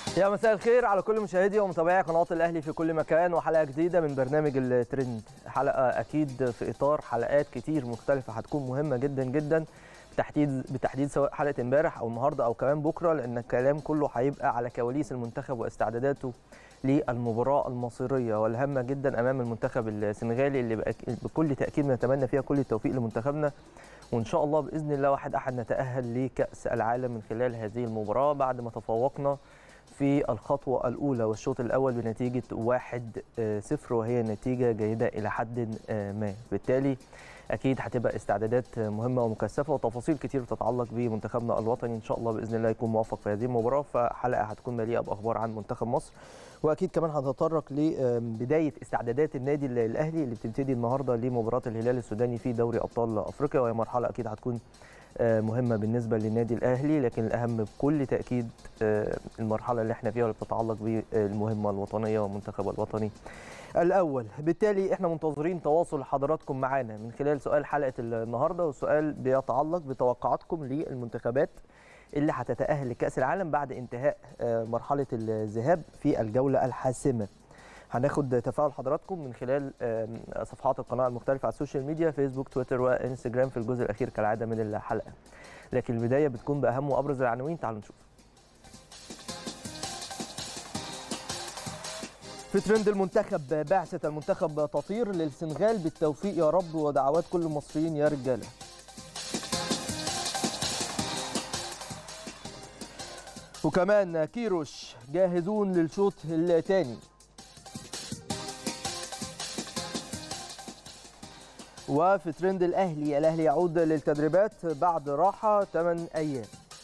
يا مساء الخير على كل مشاهدي ومتابعي قناه الاهلي في كل مكان وحلقه جديده من برنامج الترند حلقه اكيد في اطار حلقات كتير مختلفه هتكون مهمه جدا جدا بالتحديد بالتحديد سواء حلقه امبارح او النهارده او كمان بكره لان الكلام كله هيبقى على كواليس المنتخب واستعداداته للمباراه المصيريه والهامه جدا امام المنتخب السنغالي اللي بأك- بكل تاكيد نتمنى فيها كل التوفيق لمنتخبنا وان شاء الله باذن الله واحد احد نتاهل لكاس العالم من خلال هذه المباراه بعد ما تفوقنا في الخطوة الأولى والشوط الأول بنتيجة 1-0 وهي نتيجة جيدة إلى حد آه، ما بالتالي أكيد هتبقى استعدادات مهمة ومكثفة وتفاصيل كتير تتعلق بمنتخبنا الوطني إن شاء الله بإذن الله يكون موفق في هذه المباراة فحلقة هتكون مليئة بأخبار عن منتخب مصر وأكيد كمان هنتطرق لبداية استعدادات النادي الأهلي اللي بتبتدي النهاردة لمباراة الهلال السوداني في دوري أبطال أفريقيا وهي مرحلة أكيد هتكون آه، مهمه بالنسبه للنادي الاهلي لكن الاهم بكل تاكيد آه، المرحله اللي احنا فيها واللي بتتعلق بالمهمه الوطنيه والمنتخب الوطني الاول بالتالي احنا منتظرين تواصل حضراتكم معانا من خلال سؤال حلقه النهارده والسؤال بيتعلق بتوقعاتكم للمنتخبات اللي هتتاهل لكاس العالم بعد انتهاء آه، مرحله الذهاب في الجوله الحاسمه هناخد تفاعل حضراتكم من خلال آم، صفحات القناه المختلفه على السوشيال ميديا فيسبوك تويتر وانستجرام في الجزء الاخير كالعاده من الحلقه لكن البدايه بتكون باهم وابرز العناوين تعالوا نشوف في ترند المنتخب بعثة المنتخب تطير للسنغال بالتوفيق يا رب ودعوات كل المصريين يا رجاله وكمان كيروش جاهزون للشوط الثاني وفي ترند الاهلي الاهلي يعود للتدريبات بعد راحه 8 ايام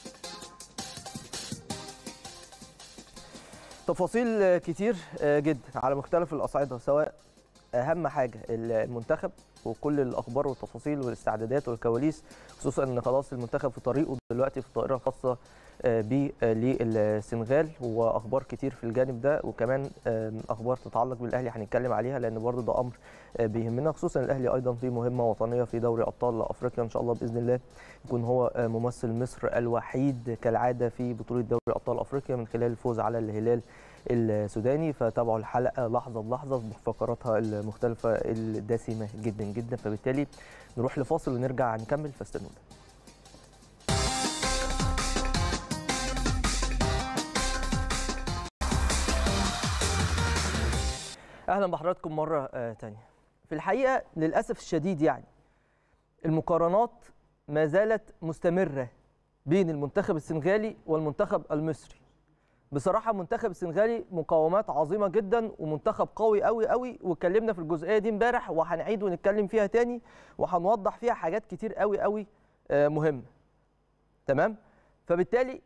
تفاصيل كتير جدا على مختلف الاصعده سواء اهم حاجه المنتخب وكل الاخبار والتفاصيل والاستعدادات والكواليس خصوصا ان خلاص المنتخب في طريقه دلوقتي في الطائره الخاصه ب للسنغال واخبار كتير في الجانب ده وكمان اخبار تتعلق بالاهلي هنتكلم عليها لان برضو ده امر بيهمنا خصوصا الاهلي ايضا في مهمه وطنيه في دوري ابطال افريقيا ان شاء الله باذن الله يكون هو ممثل مصر الوحيد كالعاده في بطوله دوري ابطال افريقيا من خلال الفوز على الهلال السوداني فتابعوا الحلقه لحظه بلحظه بفقراتها المختلفه الدسمه جدا جدا فبالتالي نروح لفاصل ونرجع نكمل فاستنونا اهلا بحضراتكم مره آه تانية في الحقيقه للاسف الشديد يعني المقارنات ما زالت مستمره بين المنتخب السنغالي والمنتخب المصري بصراحه المنتخب السنغالي مقاومات عظيمه جدا ومنتخب قوي قوي قوي واتكلمنا في الجزئيه دي امبارح وهنعيد ونتكلم فيها تاني وهنوضح فيها حاجات كتير قوي قوي آه مهمه تمام فبالتالي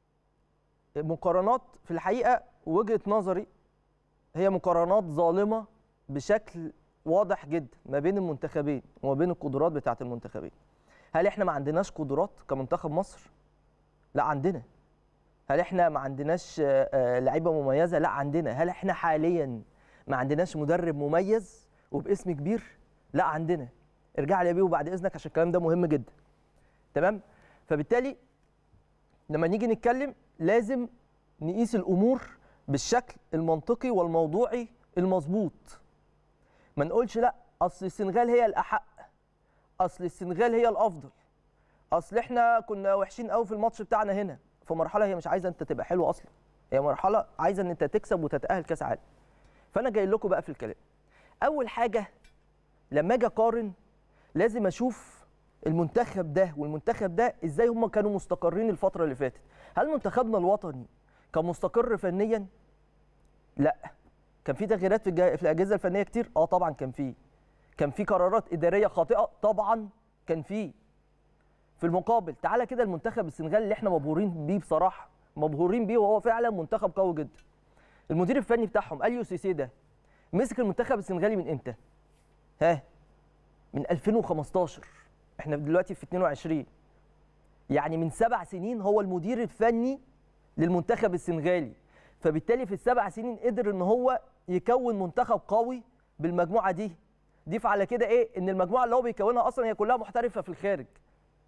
مقارنات في الحقيقه وجهه نظري هي مقارنات ظالمه بشكل واضح جدا ما بين المنتخبين وما بين القدرات بتاعه المنتخبين هل احنا ما عندناش قدرات كمنتخب مصر لا عندنا هل احنا ما عندناش آه، آه، لعيبه مميزه لا عندنا هل احنا حاليا ما عندناش مدرب مميز وباسم كبير لا عندنا ارجع لي بيه بعد اذنك عشان الكلام ده مهم جدا تمام فبالتالي لما نيجي نتكلم لازم نقيس الامور بالشكل المنطقي والموضوعي المظبوط ما نقولش لا اصل السنغال هي الاحق اصل السنغال هي الافضل اصل احنا كنا وحشين قوي في الماتش بتاعنا هنا في مرحله هي مش عايزه انت تبقى حلو اصلا هي مرحله عايزه ان انت تكسب وتتاهل كاس عالم فانا جاي لكم بقى في الكلام اول حاجه لما اجي اقارن لازم اشوف المنتخب ده والمنتخب ده ازاي هم كانوا مستقرين الفتره اللي فاتت هل منتخبنا الوطني كان مستقر فنيا لا كان في تغييرات في, الجا... في الاجهزه الفنيه كتير اه طبعا كان في كان في قرارات اداريه خاطئه طبعا كان في في المقابل تعالى كده المنتخب السنغالي اللي احنا مبهورين بيه بصراحه مبهورين بيه وهو فعلا منتخب قوي جدا المدير الفني بتاعهم اليو سيسي ده مسك المنتخب السنغالي من امتى ها من 2015 احنا دلوقتي في 22 يعني من سبع سنين هو المدير الفني للمنتخب السنغالي فبالتالي في السبع سنين قدر ان هو يكون منتخب قوي بالمجموعه دي ضيف على كده ايه ان المجموعه اللي هو بيكونها اصلا هي كلها محترفه في الخارج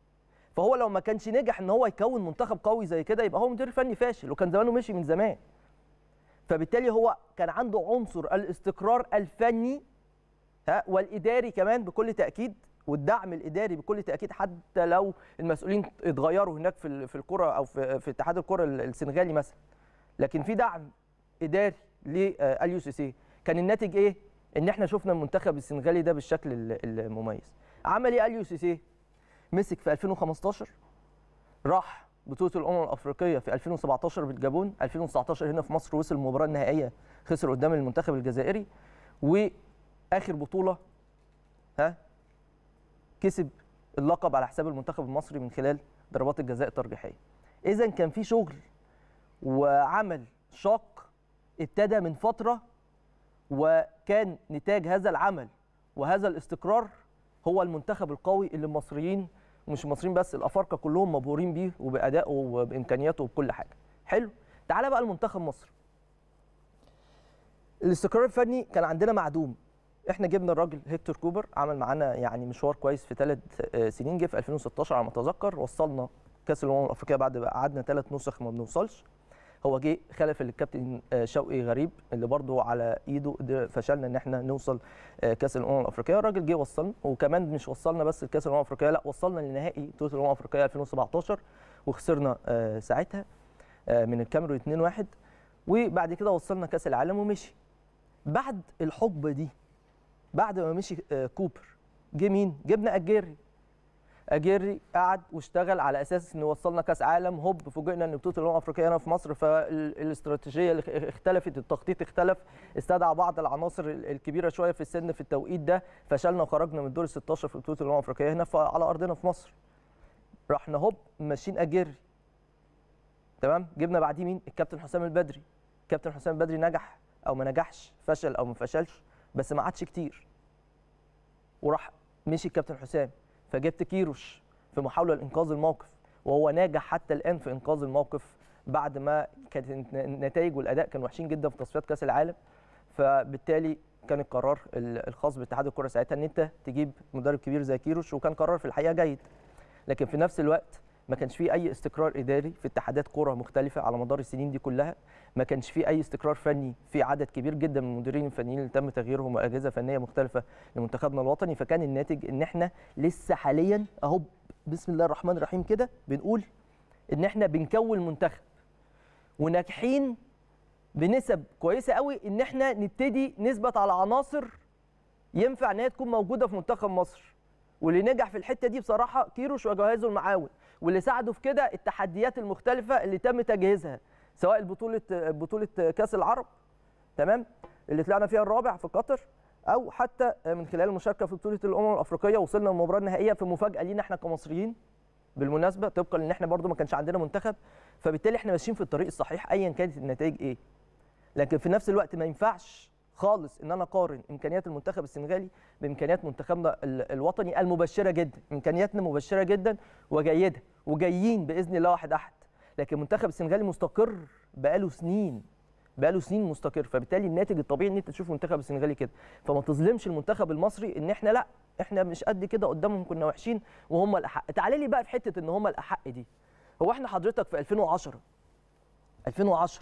فهو لو ما كانش نجح ان هو يكون منتخب قوي زي كده يبقى هو مدير فني فاشل وكان زمانه مشي من زمان فبالتالي هو كان عنده عنصر الاستقرار الفني ها والاداري كمان بكل تاكيد والدعم الاداري بكل تاكيد حتى لو المسؤولين اتغيروا هناك في ال- في الكره او في في اتحاد الكره ال- السنغالي مثلا لكن في دعم اداري لاليو سيسي كان الناتج ايه ان احنا شفنا المنتخب السنغالي ده بالشكل ال- المميز عمل ايه اليو سيسي مسك في 2015 راح بطوله الامم الافريقيه في 2017 بالجابون 2019 هنا في مصر وصل المباراه النهائيه خسر قدام المنتخب الجزائري واخر بطوله ها كسب اللقب على حساب المنتخب المصري من خلال ضربات الجزاء الترجيحيه اذا كان في شغل وعمل شاق ابتدى من فتره وكان نتاج هذا العمل وهذا الاستقرار هو المنتخب القوي اللي المصريين ومش المصريين بس الافارقه كلهم مبهورين بيه وبادائه وبامكانياته وبكل حاجه حلو تعالى بقى المنتخب مصر الاستقرار الفني كان عندنا معدوم احنا جبنا الراجل هيكتور كوبر عمل معانا يعني مشوار كويس في ثلاث سنين جه في 2016 على ما اتذكر وصلنا كاس الامم الافريقيه بعد بقى قعدنا ثلاث نسخ ما بنوصلش هو جه خلف الكابتن آه، شوقي غريب اللي برضه على ايده قدر- فشلنا ان احنا نوصل آه، كاس الامم الافريقيه الراجل جه وصلنا وكمان مش وصلنا بس لكاس الامم الافريقيه لا وصلنا لنهائي بطوله الامم الافريقيه 2017 وخسرنا آه، ساعتها آه، من الكاميرون 2-1 وبعد كده وصلنا كاس العالم ومشي بعد الحقبه دي بعد ما مشي آه، كوبر جه مين جبنا اجيري اجيري قعد واشتغل على اساس انه وصلنا كاس عالم هوب فوجئنا ان بطوله الامم الافريقيه هنا في مصر فالاستراتيجيه اللي اختلفت التخطيط اختلف استدعى بعض العناصر ال- الكبيره شويه في السن في التوقيت ده فشلنا وخرجنا من دور ال 16 في بطوله الامم الافريقيه هنا ف- على ارضنا في مصر رحنا هوب ماشيين اجيري تمام جبنا بعديه مين الكابتن حسام البدري الكابتن حسام البدري نجح او ما نجحش فشل او ما فشلش بس ما عادش كتير وراح مشي الكابتن حسام فجبت كيروش في محاوله لانقاذ الموقف وهو ناجح حتى الان في انقاذ الموقف بعد ما كانت النتائج والاداء كانوا وحشين جدا في تصفيات كاس العالم فبالتالي كان القرار ال- الخاص باتحاد الكره ساعتها ان انت تجيب مدرب كبير زي كيروش وكان قرار في الحقيقه جيد لكن في نفس الوقت ما كانش فيه اي استقرار اداري في اتحادات كره مختلفه على مدار السنين دي كلها ما كانش فيه اي استقرار فني في عدد كبير جدا من المديرين الفنيين اللي تم تغييرهم واجهزه فنيه مختلفه لمنتخبنا الوطني فكان الناتج ان احنا لسه حاليا اهو بسم الله الرحمن الرحيم كده بنقول ان احنا بنكون منتخب وناجحين بنسب كويسه قوي ان احنا نبتدي نثبت على عناصر ينفع ان هي تكون موجوده في منتخب مصر واللي نجح في الحته دي بصراحه كيروش وجهازه المعاون واللي ساعدوا في كده التحديات المختلفه اللي تم تجهيزها سواء بطوله بطوله كاس العرب تمام اللي طلعنا فيها الرابع في قطر او حتى من خلال المشاركه في بطوله الامم الافريقيه وصلنا للمباراه النهائيه في مفاجاه لينا احنا كمصريين بالمناسبه طبقا لان احنا برضو ما كانش عندنا منتخب فبالتالي احنا ماشيين في الطريق الصحيح ايا كانت النتائج ايه لكن في نفس الوقت ما ينفعش خالص ان انا اقارن امكانيات المنتخب السنغالي بامكانيات منتخبنا ال- الوطني المبشره جدا امكانياتنا مبشره جدا وجيده وجايين باذن الله واحد احد لكن المنتخب السنغالي مستقر بقاله سنين بقاله سنين مستقر فبالتالي الناتج الطبيعي ان انت تشوف المنتخب السنغالي كده فما تظلمش المنتخب المصري ان احنا لا احنا مش قد كده قدامهم كنا وحشين وهم الاحق تعالى لي بقى في حته ان هم الاحق دي هو احنا حضرتك في 2010 2010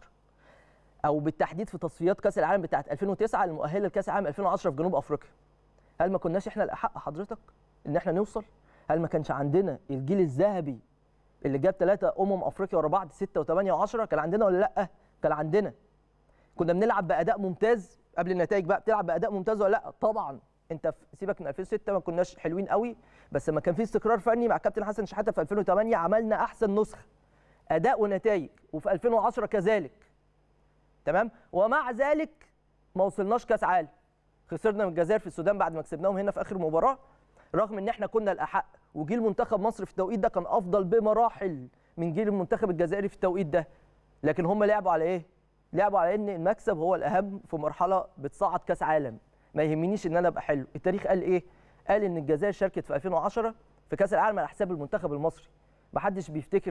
او بالتحديد في تصفيات كاس العالم بتاعه 2009 المؤهله لكاس العالم 2010 في جنوب افريقيا هل ما كناش احنا الاحق حضرتك ان احنا نوصل هل ما كانش عندنا الجيل الذهبي اللي جاب ثلاثه امم افريقيا ورا بعض 6 و8 و10 كان عندنا ولا لا كان عندنا كنا بنلعب باداء ممتاز قبل النتائج بقى بتلعب باداء ممتاز ولا لا طبعا انت في سيبك من 2006 ما كناش حلوين قوي بس لما كان في استقرار فني مع كابتن حسن شحاته في 2008 عملنا احسن نسخه اداء ونتائج وفي 2010 كذلك تمام ومع ذلك ما وصلناش كاس عالم خسرنا من الجزائر في السودان بعد ما كسبناهم هنا في اخر مباراه رغم ان احنا كنا الاحق وجيل منتخب مصر في التوقيت ده كان افضل بمراحل من جيل المنتخب الجزائري في التوقيت ده لكن هم لعبوا على ايه لعبوا على ان المكسب هو الاهم في مرحله بتصعد كاس عالم ما يهمنيش ان انا ابقى حلو التاريخ قال ايه قال ان الجزائر شاركت في 2010 في كاس العالم على حساب المنتخب المصري محدش بيفتكر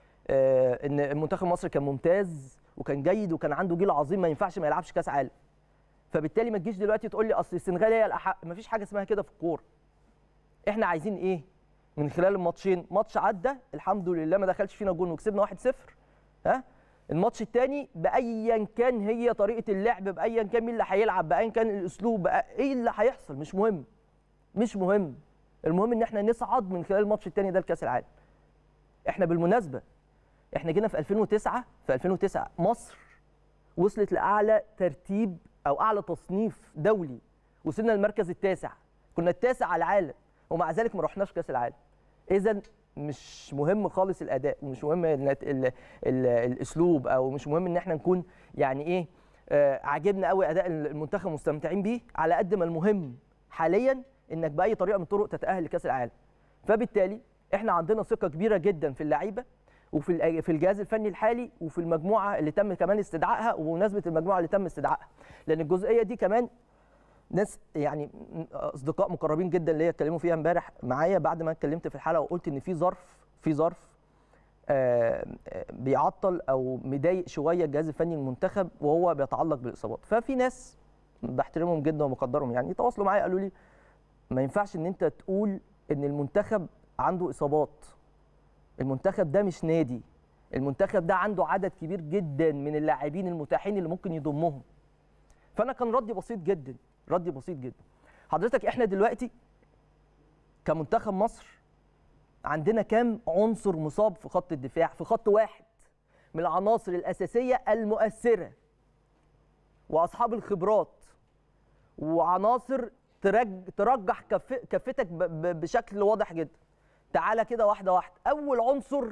آه ان المنتخب المصري كان ممتاز وكان جيد وكان عنده جيل عظيم ما ينفعش ما يلعبش كاس عالم فبالتالي ما تجيش دلوقتي تقول لي اصل السنغال هي الاحق ما فيش حاجه اسمها كده في الكوره احنا عايزين ايه من خلال الماتشين ماتش عدى الحمد لله ما دخلش فينا جون وكسبنا 1-0 ها الماتش الثاني بايا كان هي طريقه اللعب بايا كان مين اللي هيلعب بايا كان الاسلوب بقى ايه اللي هيحصل مش مهم مش مهم المهم ان احنا نصعد من خلال الماتش الثاني ده لكاس العالم احنا بالمناسبه احنا جينا في 2009 في 2009 مصر وصلت لاعلى ترتيب او اعلى تصنيف دولي وصلنا للمركز التاسع كنا التاسع على العالم ومع ذلك ما رحناش كاس العالم اذا مش مهم خالص الاداء ومش مهم ال ال ال الاسلوب او مش مهم ان احنا نكون يعني ايه آه عاجبنا قوي اداء المنتخب مستمتعين بيه على قد ما المهم حاليا انك باي طريقه من الطرق تتاهل لكاس العالم فبالتالي احنا عندنا ثقه كبيره جدا في اللعيبه وفي في الجهاز الفني الحالي وفي المجموعه اللي تم كمان استدعائها وبمناسبه المجموعه اللي تم استدعائها لان الجزئيه دي كمان ناس يعني اصدقاء مقربين جدا اللي اتكلموا فيها امبارح معايا بعد ما اتكلمت في الحلقه وقلت ان في ظرف في ظرف آه بيعطل او مضايق شويه الجهاز الفني المنتخب وهو بيتعلق بالاصابات ففي ناس بحترمهم جدا وبقدرهم يعني تواصلوا معايا قالوا لي ما ينفعش ان انت تقول ان المنتخب عنده اصابات المنتخب ده مش نادي المنتخب ده عنده عدد كبير جدا من اللاعبين المتاحين اللي ممكن يضمهم فانا كان ردي بسيط جدا ردي بسيط جدا حضرتك احنا دلوقتي كمنتخب مصر عندنا كام عنصر مصاب في خط الدفاع في خط واحد من العناصر الاساسيه المؤثره واصحاب الخبرات وعناصر ترج ترجح كف كفتك بشكل واضح جدا تعالى كده واحده واحده اول عنصر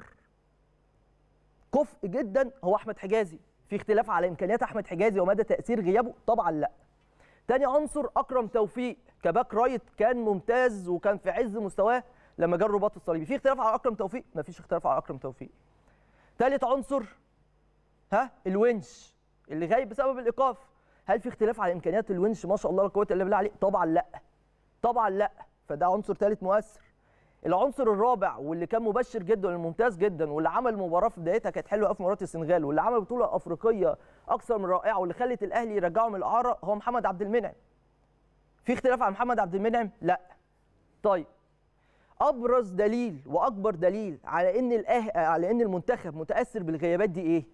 كفء جدا هو احمد حجازي في اختلاف على امكانيات احمد حجازي ومدى تاثير غيابه طبعا لا تاني عنصر اكرم توفيق كباك رايت كان ممتاز وكان في عز مستواه لما جه الرباط الصليبي في اختلاف على اكرم توفيق مفيش اختلاف على اكرم توفيق ثالث عنصر ها الونش اللي غايب بسبب الايقاف هل في اختلاف على امكانيات الونش ما شاء الله لا قوه الا بالله عليه طبعا لا طبعا لا فده عنصر ثالث مؤثر العنصر الرابع واللي كان مبشر جدا وممتاز جدا واللي عمل مباراه في بدايتها كانت حلوه قوي في مباراه السنغال واللي عمل بطوله افريقيه اكثر من رائعه واللي خلت الاهلي يرجعه من الاعاره هو محمد عبد المنعم في اختلاف عن محمد عبد المنعم لا طيب ابرز دليل واكبر دليل على ان الأه... على ان المنتخب متاثر بالغيابات دي ايه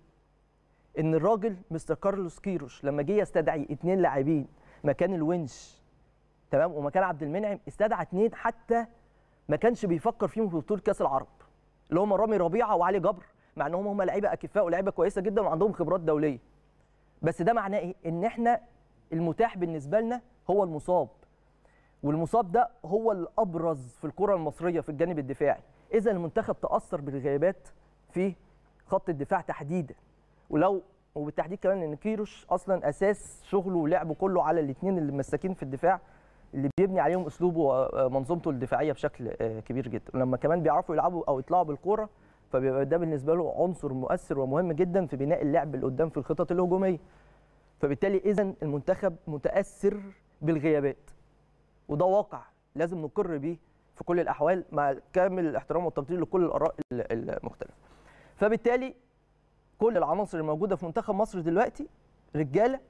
ان الراجل مستر كارلوس كيروش لما جه يستدعي اثنين لاعبين مكان الونش تمام ومكان عبد المنعم استدعى اثنين حتى ما كانش بيفكر فيهم في بطوله كاس العرب اللي هم رامي ربيعه وعلي جبر مع انهم هم لعيبه اكفاء ولاعيبه كويسه جدا وعندهم خبرات دوليه بس ده معناه ايه ان احنا المتاح بالنسبه لنا هو المصاب والمصاب ده هو الابرز في الكره المصريه في الجانب الدفاعي اذا المنتخب تاثر بالغيابات في خط الدفاع تحديدا ولو وبالتحديد كمان ان كيروش اصلا اساس شغله ولعبه كله على الاثنين اللي مساكين في الدفاع اللي بيبني عليهم اسلوبه ومنظومته الدفاعيه بشكل كبير جدا لما كمان بيعرفوا يلعبوا او يطلعوا بالكوره فبيبقى ده بالنسبه له عنصر مؤثر ومهم جدا في بناء اللعب اللي قدام في الخطط الهجوميه فبالتالي اذا المنتخب متاثر بالغيابات وده واقع لازم نقر بيه في كل الاحوال مع كامل الاحترام والتقدير لكل الاراء المختلفه فبالتالي كل العناصر الموجوده في منتخب مصر دلوقتي رجاله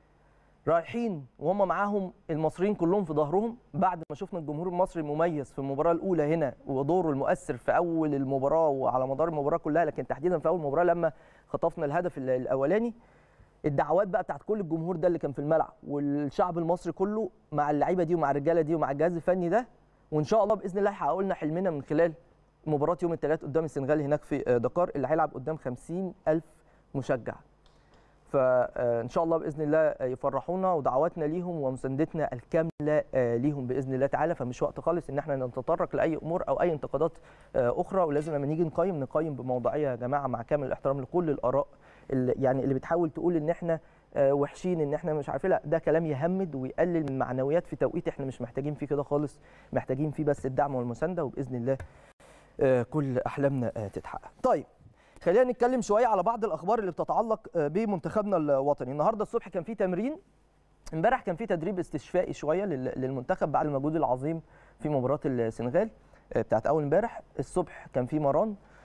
رايحين وهم معاهم المصريين كلهم في ظهرهم بعد ما شفنا الجمهور المصري المميز في المباراه الاولى هنا ودوره المؤثر في اول المباراه وعلى مدار المباراه كلها لكن تحديدا في اول مباراه لما خطفنا الهدف الاولاني الدعوات بقى بتاعت كل الجمهور ده اللي كان في الملعب والشعب المصري كله مع اللعيبه دي ومع الرجاله دي ومع الجهاز الفني ده وان شاء الله باذن الله هيحققوا لنا حلمنا من خلال مباراه يوم الثلاث قدام السنغال هناك في دكار اللي هيلعب قدام 50000 مشجع فان شاء الله باذن الله يفرحونا ودعواتنا ليهم ومساندتنا الكامله ليهم باذن الله تعالى فمش وقت خالص ان احنا نتطرق لاي امور او اي انتقادات اخرى ولازم لما نيجي نقيم نقيم بموضوعيه يا جماعه مع كامل الاحترام لكل الاراء اللي يعني اللي بتحاول تقول ان احنا وحشين ان احنا مش عارفين لا ده كلام يهمد ويقلل من المعنويات في توقيت احنا مش محتاجين فيه كده خالص محتاجين فيه بس الدعم والمسانده وباذن الله كل احلامنا تتحقق طيب خلينا نتكلم شويه على بعض الاخبار اللي بتتعلق بمنتخبنا الوطني النهارده الصبح كان في تمرين امبارح كان في تدريب استشفائي شويه للمنتخب بعد المجهود العظيم في مباراه السنغال بتاعت اول امبارح الصبح كان في مران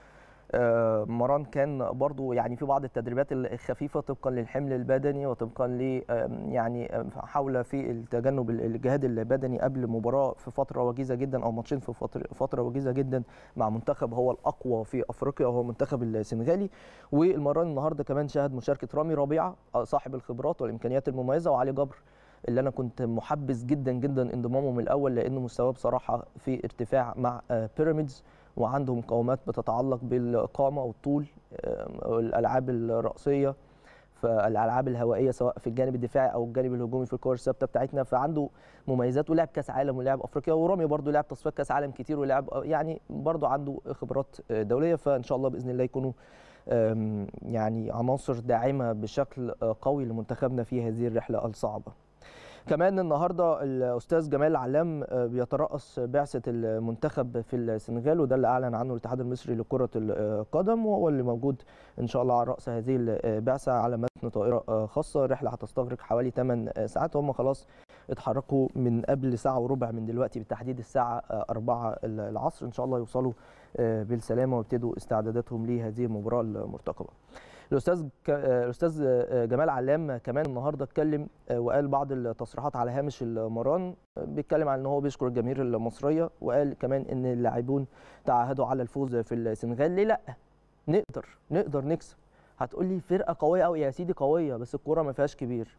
آه، مران كان برضو يعني في بعض التدريبات الخفيفه طبقا للحمل البدني وطبقا ل آم، يعني آم، حول في التجنب الجهاد البدني قبل مباراه في فتره وجيزه جدا او ماتشين في فتره فتره وجيزه جدا مع منتخب هو الاقوى في افريقيا وهو المنتخب السنغالي والمران النهارده كمان شهد مشاركه رامي ربيعه آه، صاحب الخبرات والامكانيات المميزه وعلي جبر اللي انا كنت محبذ جدا جدا انضمامه من الاول لانه مستواه بصراحه في ارتفاع مع آه، بيراميدز وعنده مقومات بتتعلق بالقامه والطول آه، والالعاب الرأسيه فالالعاب الهوائيه سواء في الجانب الدفاعي او الجانب الهجومي في الكور الثابته بتاعتنا فعنده مميزات ولعب كاس عالم ولعب افريقيا ورامي برضو لعب تصفيات كاس عالم كتير ولعب يعني برضو عنده خبرات آه، دوليه فان شاء الله باذن الله يكونوا آم، يعني عناصر داعمه بشكل آه، قوي لمنتخبنا في هذه الرحله الصعبه. كمان النهارده الاستاذ جمال علام آه، بيترأس بعثه المنتخب في السنغال وده اللي اعلن عنه الاتحاد المصري لكره القدم وهو اللي موجود ان شاء الله على راس هذه البعثه على متن طائره آه، خاصه رحله هتستغرق حوالي 8 ساعات هم خلاص اتحركوا من قبل ساعه وربع من دلوقتي بالتحديد الساعه آه، 4 العصر ان شاء الله يوصلوا آه، بالسلامه ويبتدوا استعداداتهم لهذه المباراه المرتقبه. الاستاذ ك... آه، الاستاذ آه، جمال علام كمان النهارده اتكلم آه، وقال بعض التصريحات على هامش المران آه، بيتكلم عن ان هو بيشكر الجماهير المصريه وقال كمان ان اللاعبون تعهدوا على الفوز في السنغال ليه لا نقدر نقدر نكسب هتقول لي فرقه قويه قوي يا سيدي قويه بس الكوره ما فيهاش كبير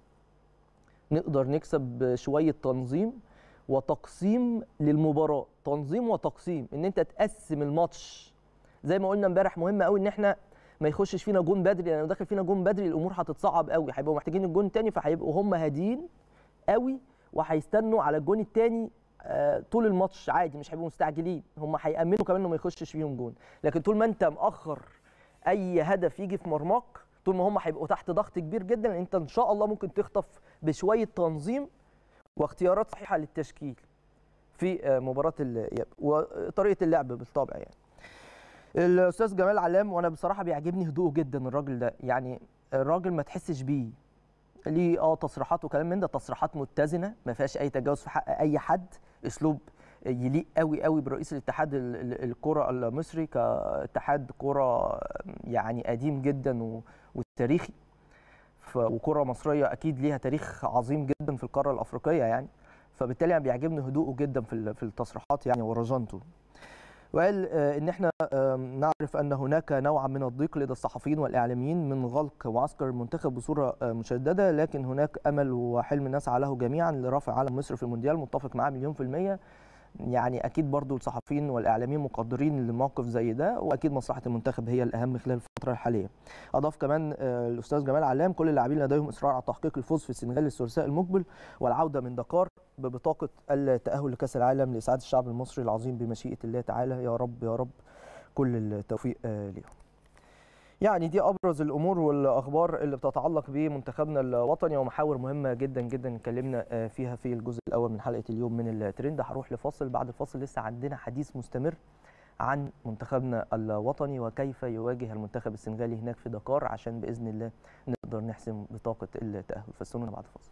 نقدر نكسب بشويه تنظيم وتقسيم للمباراه تنظيم وتقسيم ان انت تقسم الماتش زي ما قلنا امبارح مهم قوي ان احنا ما يخشش فينا جون بدري لان لو دخل فينا جون بدري الامور هتتصعب قوي هيبقوا محتاجين الجون تاني فهيبقوا هم هاديين قوي وهيستنوا على الجون التاني آه، طول الماتش عادي مش هيبقوا مستعجلين هم هيامنوا كمان انه ما يخشش فيهم جون لكن طول ما انت مأخر اي هدف يجي في مرماك طول ما هم هيبقوا تحت ضغط كبير جدا انت ان شاء الله ممكن تخطف بشويه تنظيم واختيارات صحيحه للتشكيل في آه، مباراه الاياب وطريقه اللعب بالطبع يعني الاستاذ جمال علام وانا بصراحه بيعجبني هدوءه جدا الراجل ده يعني الراجل ما تحسش بيه ليه اه تصريحات وكلام من ده تصريحات متزنه ما فيهاش اي تجاوز في حق اي حد اسلوب يليق قوي قوي برئيس الاتحاد ال- ال- الكره المصري كاتحاد كره يعني قديم جدا و- وتاريخي ف- وكره مصريه اكيد ليها تاريخ عظيم جدا في القاره الافريقيه يعني فبالتالي انا بيعجبني هدوءه جدا في ال- في التصريحات يعني ورجانته وقال آه، ان احنا آم، نعرف ان هناك نوعا من الضيق لدى الصحفيين والاعلاميين من غلق معسكر المنتخب بصوره آه، مشدده لكن هناك امل وحلم نسعى له جميعا لرفع علم مصر في المونديال متفق معاه مليون في الميه يعني اكيد برضو الصحفيين والاعلاميين مقدرين لموقف زي ده واكيد مصلحه المنتخب هي الاهم خلال الفتره الحاليه اضاف كمان آه، الاستاذ جمال علام كل اللاعبين لديهم اصرار على تحقيق الفوز في السنغال الثلاثاء المقبل والعوده من دكار ببطاقه التاهل لكاس العالم لاسعاد الشعب المصري العظيم بمشيئه الله تعالى يا رب يا رب كل التوفيق آه، ليهم يعني دي ابرز الامور والاخبار اللي بتتعلق بمنتخبنا الوطني ومحاور مهمه جدا جدا اتكلمنا آه، فيها في الجزء الاول من حلقه اليوم من الترند هروح لفاصل بعد الفاصل لسه عندنا حديث مستمر عن منتخبنا الوطني وكيف يواجه المنتخب السنغالي هناك في دكار عشان باذن الله نقدر نحسم بطاقه التاهل فاستنونا بعد الفاصل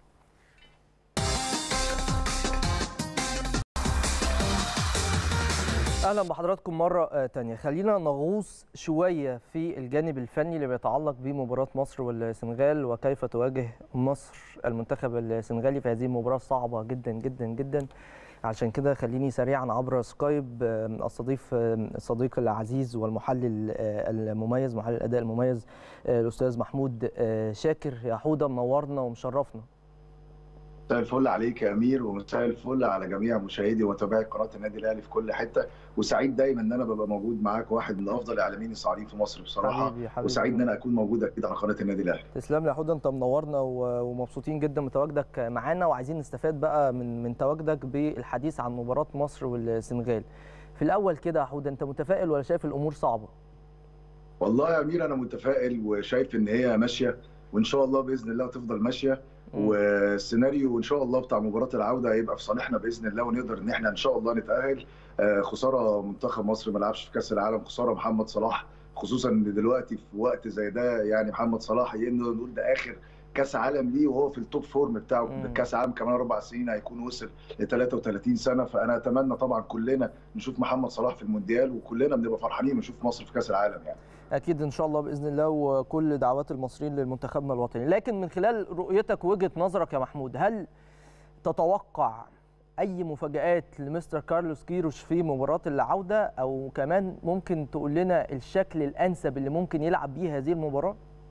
اهلا بحضراتكم مره آه، تانية خلينا نغوص شويه في الجانب الفني اللي بيتعلق بمباراه مصر والسنغال وكيف تواجه مصر المنتخب السنغالي في هذه المباراه الصعبه جدا جدا جدا عشان كده خليني سريعا عبر سكايب آه، استضيف آه، الصديق العزيز والمحلل آه، المميز محلل الاداء المميز آه، الاستاذ محمود آه، شاكر يا حوده منورنا ومشرفنا مساء الفل عليك يا امير ومساء الفل على جميع مشاهدي ومتابعي قناه النادي الاهلي في كل حته وسعيد دايما ان انا ببقى موجود معاك واحد من افضل الاعلاميين الصاعدين في مصر بصراحه حبيبي حبيبي وسعيد ان انا اكون موجود اكيد على قناه النادي الاهلي تسلم لي يا حوده انت منورنا و- ومبسوطين جدا بتواجدك معانا وعايزين نستفاد بقى من من تواجدك بالحديث عن مباراه مصر والسنغال في الاول كده يا حوده انت متفائل ولا شايف الامور صعبه والله يا امير انا متفائل وشايف ان هي ماشيه وان شاء الله باذن الله تفضل ماشيه والسيناريو ان شاء الله بتاع مباراه العوده هيبقى في صالحنا باذن الله ونقدر ان احنا ان شاء الله نتاهل آه، خساره منتخب مصر ما لعبش في كاس العالم خساره محمد صلاح خصوصا ان دلوقتي في وقت زي ده يعني محمد صلاح نقول ده اخر كاس عالم ليه وهو في التوب فورم بتاعه مم. كاس عالم كمان اربع سنين هيكون وصل ل 33 سنه فانا اتمنى طبعا كلنا نشوف محمد صلاح في المونديال وكلنا بنبقى فرحانين نشوف مصر في كاس العالم يعني اكيد ان شاء الله باذن الله وكل دعوات المصريين لمنتخبنا الوطني لكن من خلال رؤيتك وجهه نظرك يا محمود هل تتوقع اي مفاجات لمستر كارلوس كيروش في مباراه العوده او كمان ممكن تقول لنا الشكل الانسب اللي ممكن يلعب بيه هذه المباراه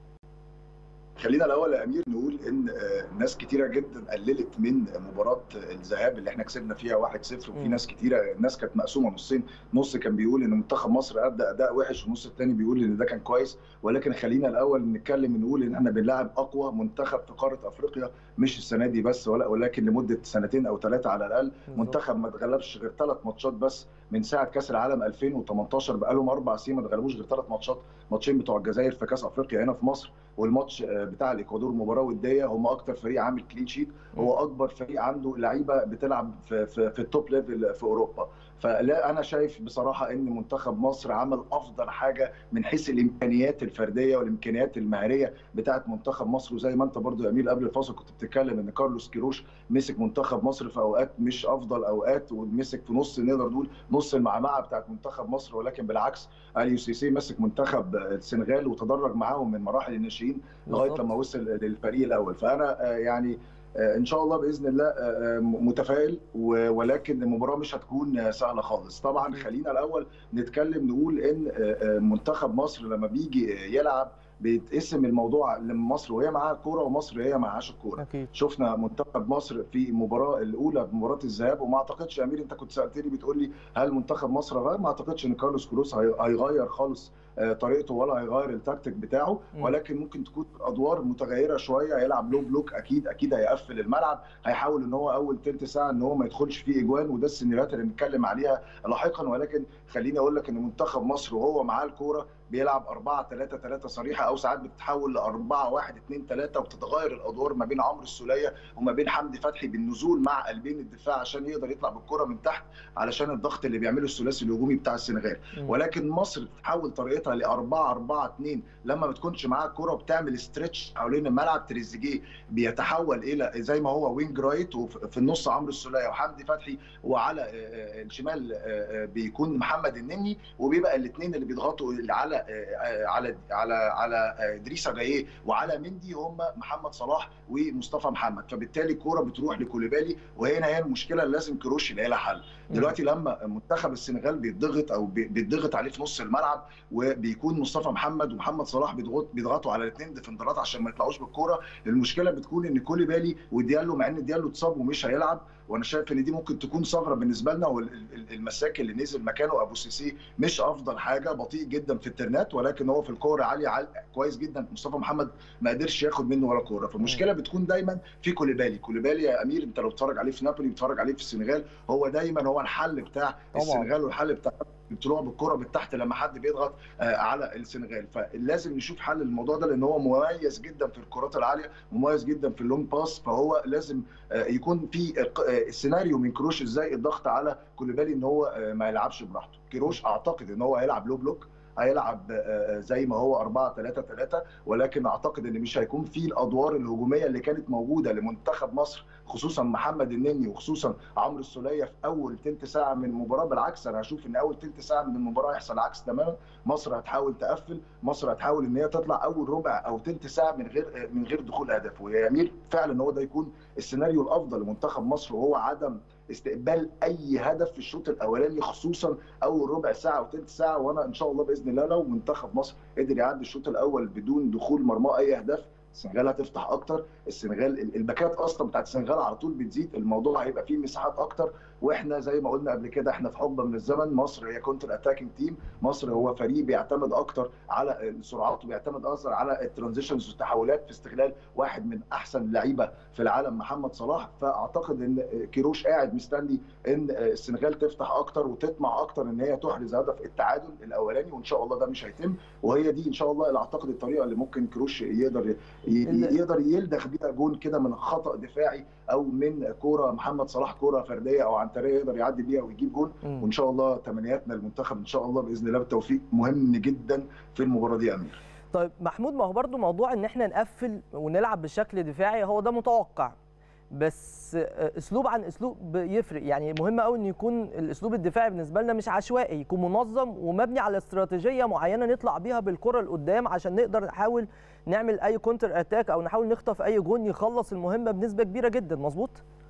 خلينا الاول يا امير نقول ان آه، ناس كتيره جدا قللت من مباراه الذهاب اللي احنا كسبنا فيها 1-0 وفي مم. ناس كتيره الناس كانت مقسومه نصين نص كان بيقول ان منتخب مصر ادى اداء وحش والنص الثاني بيقول ان ده كان كويس ولكن خلينا الاول نتكلم نقول ان احنا بنلاعب اقوى منتخب في قاره افريقيا مش السنه دي بس ولا ولكن لمده سنتين او ثلاثه على الاقل منتخب ما اتغلبش غير ثلاث ماتشات بس من ساعه كاس العالم 2018 بقى لهم اربع سنين ما اتغلبوش غير ثلاث ماتشات ماتشين بتوع الجزائر في كاس افريقيا هنا في مصر والماتش آه، بتاع الاكوادور مباراه وديه هم اكتر فريق عامل كلين شيت هو اكبر فريق عنده لعيبه بتلعب في, في, في التوب ليفل في اوروبا فلا انا شايف بصراحه ان منتخب مصر عمل افضل حاجه من حيث الامكانيات الفرديه والامكانيات المهريه بتاعه منتخب مصر وزي ما انت برضو يا امير قبل الفاصل كنت بتتكلم ان كارلوس كيروش مسك منتخب مصر في اوقات مش افضل اوقات ومسك في نص نقدر نقول نص المعمعه بتاعه منتخب مصر ولكن بالعكس اليو سي سي مسك منتخب السنغال وتدرج معاهم من مراحل الناشئين لغايه بالظبط. لما وصل للفريق الاول فانا آه، يعني آه، ان شاء الله باذن الله آه، آه، متفائل و- ولكن المباراه مش هتكون آه، سهله خالص طبعا أكيد. خلينا الاول نتكلم نقول ان آه، آه، منتخب مصر لما بيجي يلعب بيتقسم الموضوع لمصر وهي معاها كوره ومصر هي معهاش الكوره اكيد شفنا منتخب مصر في المباراه الاولى بمباراه الذهاب وما اعتقدش يا امير انت كنت سالتني بتقول لي هل منتخب مصر غير ما اعتقدش ان كارلوس كروس هي- هيغير خالص آه، طريقته ولا هيغير التكتيك بتاعه مم. ولكن ممكن تكون ادوار متغيره شويه هيلعب لو بلوك اكيد اكيد هيقفل الملعب هيحاول ان هو اول ثلث ساعه ان هو ما يدخلش فيه اجوان وده السيناريوهات اللي بنتكلم عليها لاحقا ولكن خليني اقول لك ان منتخب مصر وهو معاه الكوره بيلعب 4 3 3 صريحه او ساعات بتتحول ل 4 1 2 3 وبتتغير الادوار ما بين عمرو السوليه وما بين حمدي فتحي بالنزول مع قلبين الدفاع عشان يقدر يطلع بالكره من تحت علشان الضغط اللي بيعمله الثلاثي الهجومي بتاع السنغال مم. ولكن مصر بتحول طريقتها ل 4 4 2 لما ما بتكونش معاها الكره بتعمل ستريتش حوالين الملعب تريزيجيه بيتحول الى زي ما هو وينج رايت وفي النص عمرو السوليه وحمدي فتحي وعلى آه، آه، الشمال آه، آه، بيكون محمد النني وبيبقى الاثنين اللي بيضغطوا على آه، على على على آه، ادريس جايه وعلى مندي هم محمد صلاح ومصطفى محمد فبالتالي الكوره بتروح لكوليبالي وهنا هي المشكله اللي لازم كروش يلاقي لها حل دلوقتي لما منتخب السنغال بيتضغط او بي- بيتضغط عليه في نص الملعب وبيكون مصطفى محمد ومحمد صلاح بيضغط بيضغطوا على الاثنين ديفندرات عشان ما يطلعوش بالكوره المشكله بتكون ان كوليبالي وديالو مع ان ديالو اتصاب ومش هيلعب وانا شايف ان دي ممكن تكون ثغره بالنسبه لنا والمساك اللي نزل مكانه ابو سيسي مش افضل حاجه بطيء جدا في الترنات ولكن هو في الكوره عالي عال كويس جدا مصطفى محمد ما قدرش ياخد منه ولا كوره فالمشكله بتكون دايما في كوليبالي كوليبالي يا امير انت لو بتتفرج عليه في نابولي بتتفرج عليه في السنغال هو دايما هو الحل بتاع طبعاً. السنغال والحل بتاع طلوع بالكره بالتحت لما حد بيضغط آه، على السنغال فلازم نشوف حل للموضوع ده لان هو مميز جدا في الكرات العاليه مميز جدا في اللونج باس فهو لازم آه، يكون في آه، آه، سيناريو من كروش ازاي الضغط على كوليبالي ان هو آه، ما يلعبش براحته كروش اعتقد ان هو هيلعب لو بلوك هيلعب آه، آه، زي ما هو 4 3 3 ولكن اعتقد ان مش هيكون في الادوار الهجوميه اللي كانت موجوده لمنتخب مصر خصوصا محمد النني وخصوصا عمرو السوليه في اول ثلث ساعه من المباراه بالعكس انا هشوف ان اول ثلث ساعه من المباراه هيحصل العكس تماما مصر هتحاول تقفل مصر هتحاول ان هي تطلع اول ربع او ثلث ساعه من غير من غير دخول اهداف ويا امير فعلا هو ده يكون السيناريو الافضل لمنتخب مصر وهو عدم استقبال اي هدف في الشوط الاولاني خصوصا اول ربع ساعه او ثلث ساعه وانا ان شاء الله باذن الله لو منتخب مصر قدر يعدي الشوط الاول بدون دخول مرماه اي اهداف السنغال هتفتح اكتر السنغال الباكات اصلا بتاعت السنغال على طول بتزيد الموضوع هيبقى فيه مساحات اكتر واحنا زي ما قلنا قبل كده احنا في حقبه من الزمن مصر هي كونتر اتاكينج تيم مصر هو فريق بيعتمد اكتر على السرعات وبيعتمد اكتر على الترانزيشنز والتحولات في استغلال واحد من احسن اللعيبه في العالم محمد صلاح فاعتقد ان كيروش قاعد مستني ان السنغال تفتح اكتر وتطمع اكتر ان هي تحرز هدف التعادل الاولاني وان شاء الله ده مش هيتم وهي دي ان شاء الله اللي اعتقد الطريقه اللي ممكن كروش يقدر يقدر يلدغ بيها جون كده من خطا دفاعي او من كوره محمد صلاح كوره فرديه او عنتريه يقدر يعدي بيها ويجيب جون وان شاء الله تمنياتنا للمنتخب ان شاء الله باذن الله بالتوفيق مهم جدا في المباراه دي يا امير طيب محمود ما هو برضو موضوع ان احنا نقفل ونلعب بشكل دفاعي هو ده متوقع بس اسلوب عن اسلوب يفرق يعني مهم قوي ان يكون الاسلوب الدفاعي بالنسبه لنا مش عشوائي يكون منظم ومبني على استراتيجيه معينه نطلع بيها بالكره لقدام عشان نقدر نحاول نعمل اي كونتر اتاك او نحاول نخطف اي جون يخلص المهمه بنسبه كبيره جدا مظبوط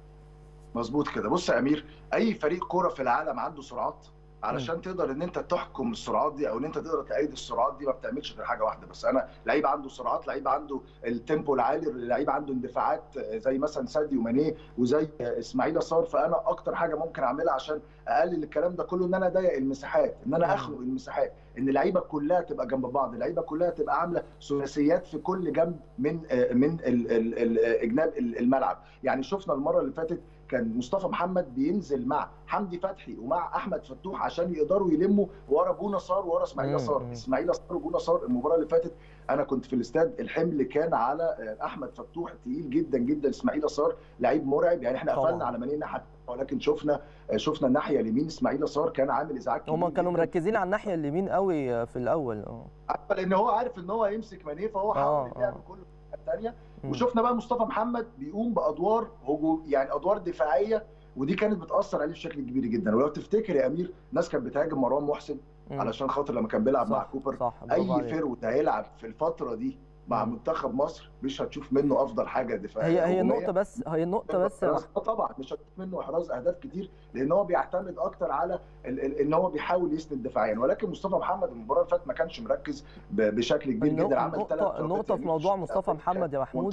مظبوط كده بص يا امير اي فريق كوره في العالم عنده سرعات علشان تقدر ان انت تحكم السرعات دي او ان انت تقدر تأيد السرعات دي ما بتعملش غير حاجه واحده بس انا لعيب عنده سرعات لعيب عنده التيمبو العالي لعيب عنده اندفاعات زي مثلا ساديو ماني وزي اسماعيل صار فانا اكتر حاجه ممكن اعملها عشان اقلل الكلام ده كله ان انا اضيق المساحات ان انا اخلق المساحات ان اللعيبه كلها تبقى جنب بعض اللعيبه كلها تبقى عامله ثلاثيات في كل جنب من من جناب الملعب يعني شفنا المره اللي فاتت كان مصطفى محمد بينزل مع حمدي فتحي ومع احمد فتوح عشان يقدروا يلموا ورا بونا صار ورا اسماعيل صار اسماعيل صار وبونا صار المباراه اللي فاتت انا كنت في الاستاد الحمل كان على احمد فتوح تقيل جدا جدا اسماعيل صار لعيب مرعب يعني احنا قفلنا على منين ناحيه ولكن شفنا شفنا الناحيه اليمين اسماعيل صار كان عامل ازعاج كبير هم كانوا مركزين على الناحيه اليمين قوي في الاول اه لان هو عارف ان هو هيمسك مانيه فهو حاول اللعب كله الثانيه وشفنا بقى مصطفى محمد بيقوم بادوار هجوم يعني ادوار دفاعيه ودي كانت بتاثر عليه بشكل كبير جدا ولو تفتكر يا امير ناس كانت بتهاجم مروان محسن مم. علشان خاطر لما كان بيلعب مع كوبر صح اي فيرود هيلعب في الفتره دي مع مم. منتخب مصر مش هتشوف منه افضل حاجه دفاعيه هي هي النقطه بس هي النقطه بس طبعا مش هتشوف منه احراز اهداف كتير لان هو بيعتمد اكتر على ان هو بيحاول يسند دفاعيا ولكن مصطفى محمد المباراه اللي فاتت ما كانش مركز بشكل كبير جدا عمل ثلاث النقطه في موضوع مصطفى محمد يا محمود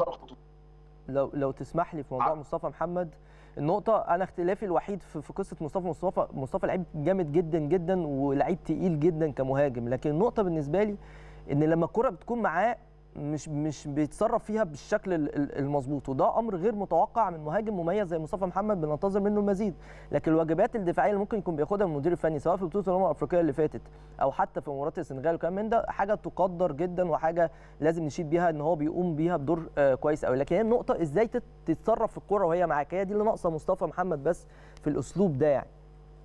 لو لو تسمح لي في موضوع مصطفى محمد النقطة أنا اختلافي الوحيد في, في قصة مصطفى مصطفى مصطفى لعيب جامد جدا جدا ولعيب تقيل جدا كمهاجم لكن النقطة بالنسبة لي إن لما الكرة بتكون معاه مش مش بيتصرف فيها بالشكل المظبوط وده امر غير متوقع من مهاجم مميز زي مصطفى محمد بننتظر منه المزيد لكن الواجبات الدفاعيه اللي ممكن يكون بياخدها من المدير الفني سواء في بطوله الامم الافريقيه اللي فاتت او حتى في مباراه السنغال وكلام من ده حاجه تقدر جدا وحاجه لازم نشيد بيها ان هو بيقوم بيها بدور كويس قوي لكن هي النقطه ازاي تتصرف في الكوره وهي معاك هي دي اللي ناقصه مصطفى محمد بس في الاسلوب ده يعني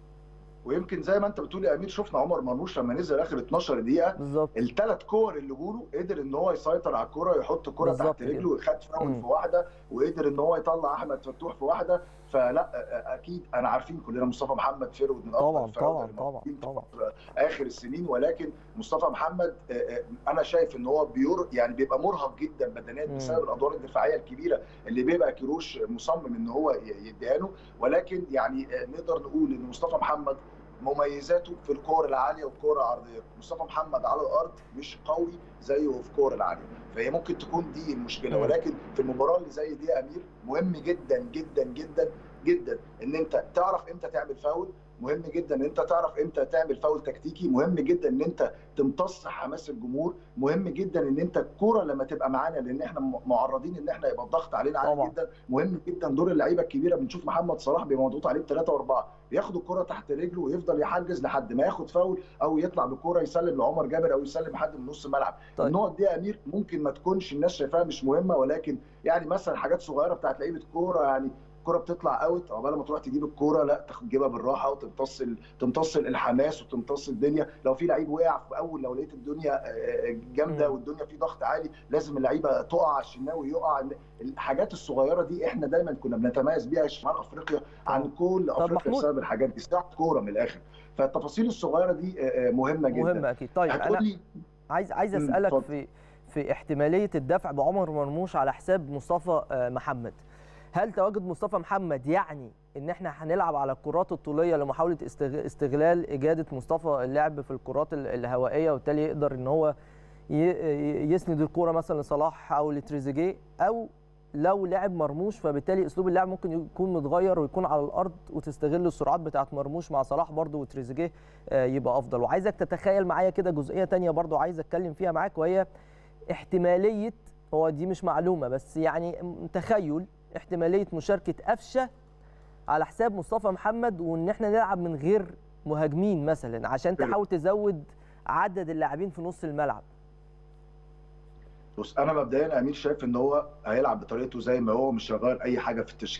ويمكن زي ما انت بتقول يا امير شفنا عمر مرموش لما نزل اخر 12 دقيقه بالظبط الثلاث كور اللي جوله قدر ان هو يسيطر على الكره يحط الكره تحت رجله وخد فاول في واحده وقدر ان هو يطلع احمد فتوح في واحده فلا اكيد انا عارفين كلنا مصطفى محمد فيرود من طبعا طبعا طبعا طبعا اخر السنين ولكن مصطفى محمد انا شايف ان هو بيور يعني بيبقى مرهق جدا بدنيا بسبب الادوار الدفاعيه الكبيره اللي بيبقى كيروش مصمم ان هو يديها له ولكن يعني نقدر نقول ان مصطفى محمد مميزاته في الكور العاليه والكور العرضيه مصطفى محمد على الارض مش قوي زيه في الكور العاليه فهي ممكن تكون دي المشكله ولكن في المباراه اللي زي دي يا امير مهم جدا جدا جدا جدا ان انت تعرف امتى تعمل فاول مهم جدا ان انت تعرف امتى تعمل فاول تكتيكي مهم جدا ان انت تمتص حماس الجمهور مهم جدا ان انت الكوره لما تبقى معانا لان احنا معرضين ان احنا يبقى الضغط علينا عالي طبعا. جدا مهم جدا دور اللعيبه الكبيره بنشوف محمد صلاح بيبقى مضغوط عليه بثلاثه واربعه ياخد الكره تحت رجله ويفضل يحجز لحد ما ياخد فاول او يطلع بكوره يسلم لعمر جابر او يسلم حد من نص الملعب طيب. النقط دي يا امير ممكن ما تكونش الناس شايفاها مش مهمه ولكن يعني مثلا حاجات صغيره بتاعت لعيبه كوره يعني الكوره بتطلع اوت عقبال ما تروح تجيب الكوره لا تجيبها بالراحه وتمتص تمتص الحماس وتمتص الدنيا لو في لعيب وقع في اول لو لقيت الدنيا جامده والدنيا في ضغط عالي لازم اللعيبه تقع الشناوي يقع الحاجات الصغيره دي احنا دايما كنا بنتميز بيها شمال افريقيا عن كل افريقيا بسبب الحاجات دي ساعه كوره من الاخر فالتفاصيل الصغيره دي مهمه جدا مهمه اكيد طيب انا لي عايز عايز اسالك اتفضل. في في احتماليه الدفع بعمر مرموش على حساب مصطفى محمد هل تواجد مصطفى محمد يعني ان احنا هنلعب على الكرات الطوليه لمحاوله استغلال اجاده مصطفى اللعب في الكرات الهوائيه وبالتالي يقدر ان هو يسند الكوره مثلا لصلاح او لتريزيجيه او لو لعب مرموش فبالتالي اسلوب اللعب ممكن يكون متغير ويكون على الارض وتستغل السرعات بتاعه مرموش مع صلاح برده وتريزيجيه يبقى افضل وعايزك تتخيل معايا كده جزئيه تانية برده عايز اتكلم فيها معاك وهي احتماليه هو دي مش معلومه بس يعني تخيل احتماليه مشاركه قفشه على حساب مصطفى محمد وان احنا نلعب من غير مهاجمين مثلا عشان تحاول تزود عدد اللاعبين في نص الملعب بص انا مبدئيا امير شايف ان هو هيلعب بطريقته زي ما هو مش هيغير اي حاجه في التشكيل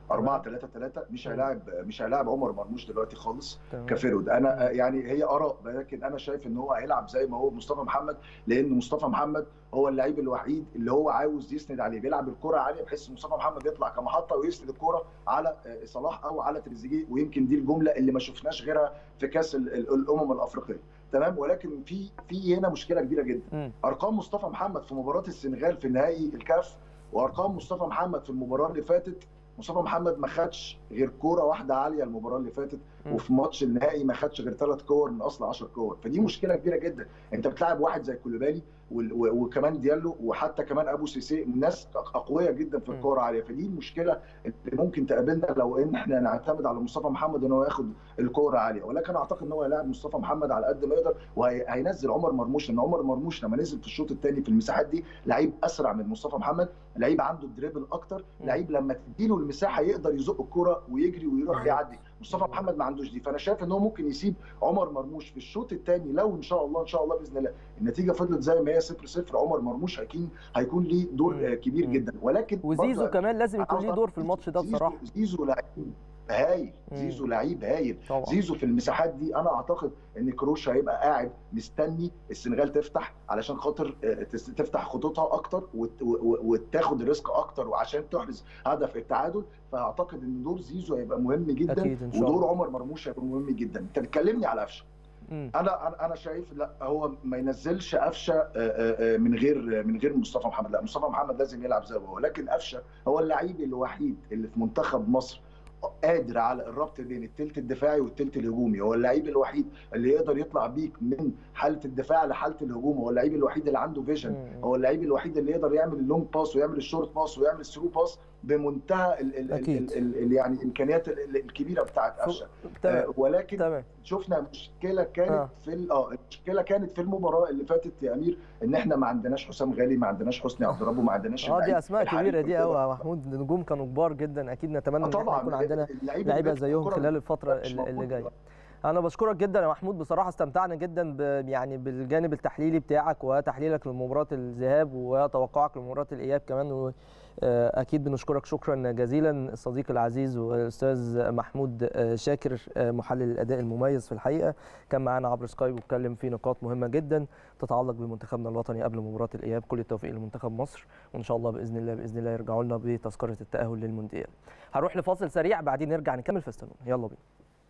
4 3 3 مش مم. هيلاعب مش هيلاعب عمر مرموش دلوقتي خالص تمام. كفيرود انا يعني هي اراء لكن انا شايف ان هو هيلعب زي ما هو مصطفى محمد لان مصطفى محمد هو اللعيب الوحيد اللي هو عاوز يسند عليه بيلعب الكره عاليه بحيث مصطفى محمد يطلع كمحطه ويسند الكره على آه، صلاح او على تريزيجيه ويمكن دي الجمله اللي ما شفناش غيرها في كاس ال- ال- الامم الافريقيه تمام ولكن في في هنا مشكله كبيره جدا مم. ارقام مصطفى محمد في مباراه السنغال في نهائي الكاف وارقام مصطفى محمد في المباراه اللي فاتت مصطفى محمد ما خدش غير كوره واحده عاليه المباراه اللي فاتت مم. وفي ماتش النهائي ما خدش غير ثلاث كور من اصل 10 كور فدي مشكله كبيره جدا انت بتلعب واحد زي كوليبالي وال- و- وكمان ديالو وحتى كمان ابو سيسي ناس اقوياء جدا في مم. الكوره عاليه فدي المشكله اللي ممكن تقابلنا لو ان احنا نعتمد على مصطفى محمد ان هو ياخد الكوره عاليه ولكن اعتقد ان هو هيلاعب مصطفى محمد على قد ما يقدر وهينزل عمر مرموش لان عمر مرموش لما نزل في الشوط الثاني في المساحات دي لعيب اسرع من مصطفى محمد لعيب عنده دريبل اكتر مم. لعيب لما تديله المساحه يقدر يزق الكوره ويجري ويروح مم. يعدي مصطفى محمد ما عندوش دي فانا شايف ان هو ممكن يسيب عمر مرموش في الشوط الثاني لو ان شاء الله ان شاء الله باذن الله النتيجه فضلت زي ما هي 0 0 عمر مرموش هيكون هيكون ليه دور مم. آه، كبير مم. جدا ولكن وزيزو برضه كمان لازم يكون عاوز ليه أعرف دور في الماتش ده زيزو- بصراحه زيزو لعيب هايل مم. زيزو لعيب هايل طبعا زيزو في المساحات دي انا اعتقد ان كروش هيبقى قاعد مستني السنغال تفتح علشان خاطر آه، تس- تفتح خطوطها اكتر وت- و- و- وتاخد ريسك اكتر وعشان تحرز هدف التعادل فاعتقد ان دور زيزو هيبقى مهم جدا اكيد ان شاء ودور الله عمر مرموش هيبقى مهم جدا انت بتكلمني على قفشه مم. انا انا انا شايف لا هو ما ينزلش قفشه آه، آه، آه، من غير من غير مصطفى محمد لا مصطفى محمد لازم يلعب زي ما هو لكن قفشه هو اللعيب الوحيد اللي في منتخب مصر قادر على الربط بين التلت الدفاعي والتلت الهجومي هو اللعيب الوحيد اللي يقدر يطلع بيك من حاله الدفاع لحاله الهجوم هو اللعيب الوحيد اللي عنده فيجن مم. هو اللعيب الوحيد اللي يقدر يعمل اللونج باس ويعمل الشورت باس ويعمل الثرو باس بمنتهى ال ال أكيد. ال ال ال يعني الامكانيات ال- ال- الكبيره بتاعت قفشه تمام آه، ولكن تمام شفنا مشكله كانت آه. آه. في ال- اه المشكله كانت في المباراه اللي فاتت يا امير ان احنا ما عندناش حسام غالي ما عندناش حسني عبد ربه ما عندناش اه اللعيب دي اسماء الحريف كبيره دي في قوي يا الكرة. محمود نجوم كانوا كبار جدا اكيد نتمنى آه ان احنا طبعا يكون عندنا اللعيب لعيبه اللي زيهم الكرة خلال الفتره مش اللي اللي موجود جايه دلوقتي. انا بشكرك جدا يا محمود بصراحه استمتعنا جدا ب... يعني بالجانب التحليلي بتاعك وتحليلك لمباراه الذهاب وتوقعك لمباراه الاياب كمان و... آه، اكيد بنشكرك شكرا جزيلا الصديق العزيز والاستاذ محمود آه، شاكر آه، محلل الاداء المميز في الحقيقه كان معانا عبر سكايب واتكلم في نقاط مهمه جدا تتعلق بمنتخبنا الوطني قبل مباراه الاياب كل التوفيق لمنتخب مصر وان شاء الله باذن الله باذن الله يرجعوا لنا بتذكره التاهل للمونديال هروح لفاصل سريع بعدين نرجع نكمل في استنون يلا بينا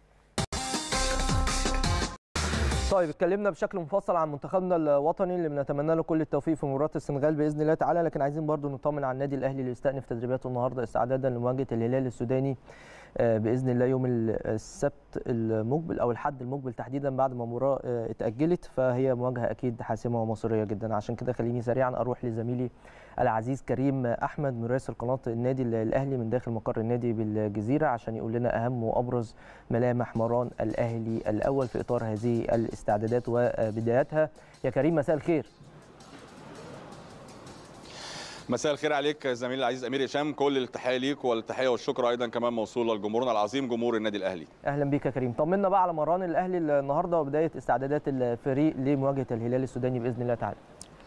طيب اتكلمنا بشكل مفصل عن منتخبنا الوطني اللي بنتمنى له كل التوفيق في مباراه السنغال باذن الله تعالى لكن عايزين برضو نطمن على النادي الاهلي اللي يستأنف تدريباته النهارده استعدادا لمواجهه الهلال السوداني آه، باذن الله يوم السبت المقبل او الحد المقبل تحديدا بعد ما المباراه آه، اتاجلت فهي مواجهه اكيد حاسمه ومصيريه جدا عشان كده خليني سريعا اروح لزميلي العزيز كريم احمد مراسل قناه النادي الاهلي من داخل مقر النادي بالجزيره عشان يقول لنا اهم وابرز ملامح مران الاهلي الاول في اطار هذه الاستعدادات وبدايتها يا كريم مساء الخير مساء الخير عليك زميلي العزيز امير هشام كل التحيه ليك والتحيه والشكر ايضا كمان موصوله لجمهورنا العظيم جمهور النادي الاهلي اهلا بيك يا كريم طمنا بقى على مران الاهلي النهارده وبدايه استعدادات الفريق لمواجهه الهلال السوداني باذن الله تعالى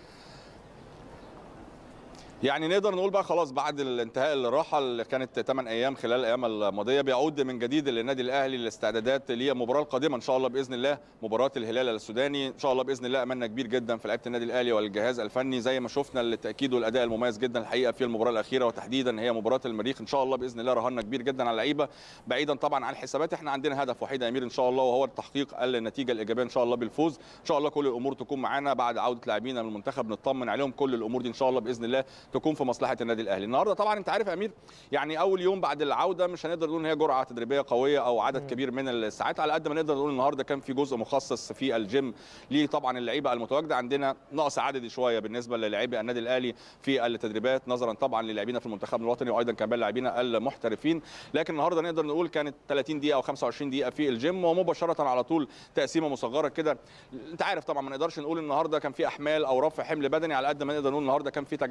يعني نقدر نقول بقى خلاص بعد الانتهاء الراحه اللي كانت 8 ايام خلال الايام الماضيه بيعود من جديد للنادي الاهلي الاستعدادات للمباراه القادمه ان شاء الله باذن الله مباراه الهلال السوداني ان شاء الله باذن الله املنا كبير جدا في لعيبه النادي الاهلي والجهاز الفني زي ما شفنا التاكيد والاداء المميز جدا الحقيقه في المباراه الاخيره وتحديدا هي مباراه المريخ ان شاء الله باذن الله رهنا كبير جدا على اللعيبه بعيدا طبعا عن الحسابات احنا عندنا هدف وحيد يا امير ان شاء الله وهو تحقيق النتيجه الايجابيه ان شاء الله بالفوز ان شاء الله كل الامور تكون معانا بعد عوده لاعبينا من المنتخب نطمن عليهم كل الامور دي ان شاء الله باذن الله تكون في مصلحه النادي الاهلي النهارده طبعا انت عارف يا امير يعني اول يوم بعد العوده مش هنقدر نقول ان هي جرعه تدريبيه قويه او عدد كبير من الساعات على قد ما نقدر نقول النهارده كان في جزء مخصص في الجيم ليه طبعا اللعيبه المتواجده عندنا نقص عددي شويه بالنسبه للاعبي النادي الاهلي في التدريبات نظرا طبعا للاعبينا في المنتخب الوطني وايضا كمان لاعبينا المحترفين لكن النهارده نقدر نقول كانت 30 دقيقه او 25 دقيقه في الجيم ومباشره على طول تقسيمه مصغره كده انت عارف طبعا ما نقدرش نقول النهارده كان في احمال او رفع حمل بدني على قد ما نقدر نقول النهارده كان في تجمع لكل